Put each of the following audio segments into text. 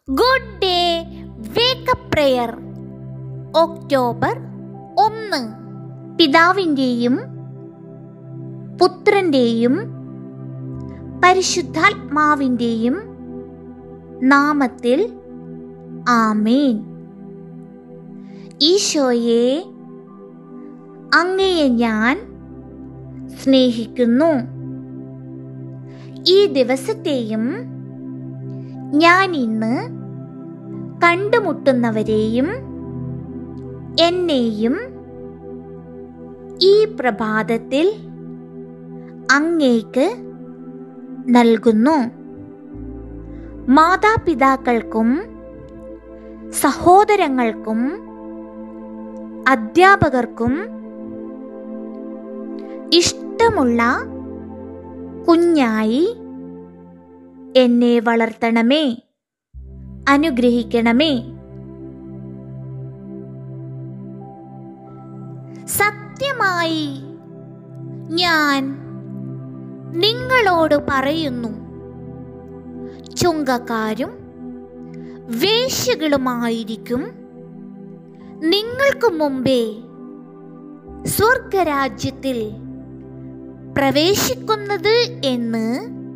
good day wake up prayer October ഒന്ന് പിതാവിൻ്റെയും പുത്രൻ്റെയും പരിശുദ്ധാത്മാവിൻ്റെയും നാമത്തിൽ ആമേൻ ഈശോയെ അങ്ങയെ ഞാൻ സ്നേഹിക്കുന്നു ഈ ദിവസത്തെയും ഞാൻ ഇന്ന് കണ്ടുമുട്ടുന്നവരെയും എന്നെയും ഈ പ്രഭാതത്തിൽ അങ്ങേക്ക് നൽകുന്നു മാതാപിതാക്കൾക്കും സഹോദരങ്ങൾക്കും അധ്യാപകർക്കും ഇഷ്ടമുള്ള കുഞ്ഞായി എന്നെ വളർത്തണമേ അനുഗ്രഹിക്കണമേ സത്യമായി ഞാൻ നിങ്ങളോട് പറയുന്നു ചുങ്കക്കാരും വേശ്യകളുമായിരിക്കും നിങ്ങൾക്ക് മുമ്പേ സ്വർഗരാജ്യത്തിൽ പ്രവേശിക്കുന്നത് എന്ന്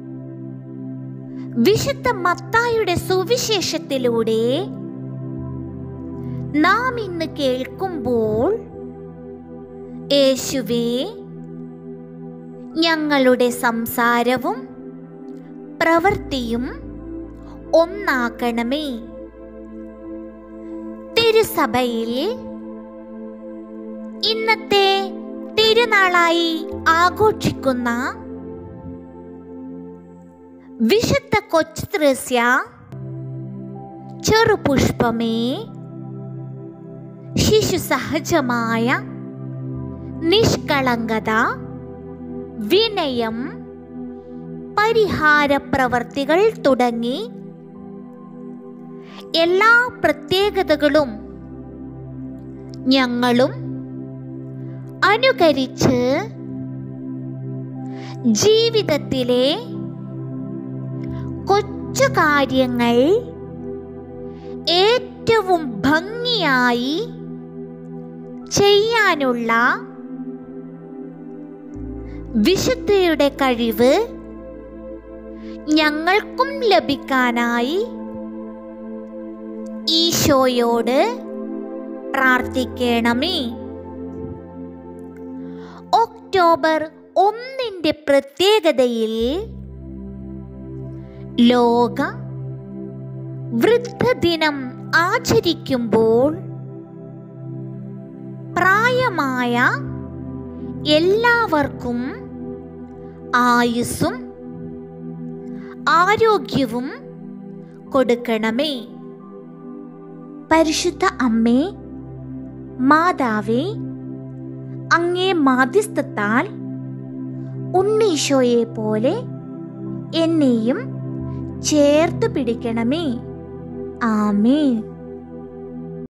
വിശുദ്ധ മത്തായുടെ സുവിശേഷത്തിലൂടെ നാം ഇന്ന് കേൾക്കുമ്പോൾ യേശുവേ ഞങ്ങളുടെ സംസാരവും പ്രവൃത്തിയും ഒന്നാക്കണമേ തിരുസഭയിൽ ഇന്നത്തെ തിരുനാളായി ആഘോഷിക്കുന്ന വിശുദ്ധ കൊച്ചു ത്രസ്യ ചെറുപുഷ്പമേ ശിശു സഹജമായ നിഷ്കളങ്കത വിനയം പരിഹാര പ്രവർത്തികൾ തുടങ്ങി എല്ലാ പ്രത്യേകതകളും ഞങ്ങളും അനുകരിച്ച് ജീവിതത്തിലെ കൊച്ചു കാര്യങ്ങൾ ഏറ്റവും ഭംഗിയായി ചെയ്യാനുള്ള വിശുദ്ധയുടെ കഴിവ് ഞങ്ങൾക്കും ലഭിക്കാനായി ഈശോയോട് പ്രാർത്ഥിക്കണമേ ഒക്ടോബർ ഒന്നിൻ്റെ പ്രത്യേകതയിൽ ലോക വൃദ്ധദിനം ആചരിക്കുമ്പോൾ പ്രായമായ എല്ലാവർക്കും ആയുസ്സും ആരോഗ്യവും കൊടുക്കണമേ പരിശുദ്ധ അമ്മേ മാതാവേ അങ്ങേ മാധ്യസ്ഥത്താൽ ഉണ്ണീശോയെ പോലെ എന്നെയും ചേർത്ത് പിടിക്കണമേ ആമേൻ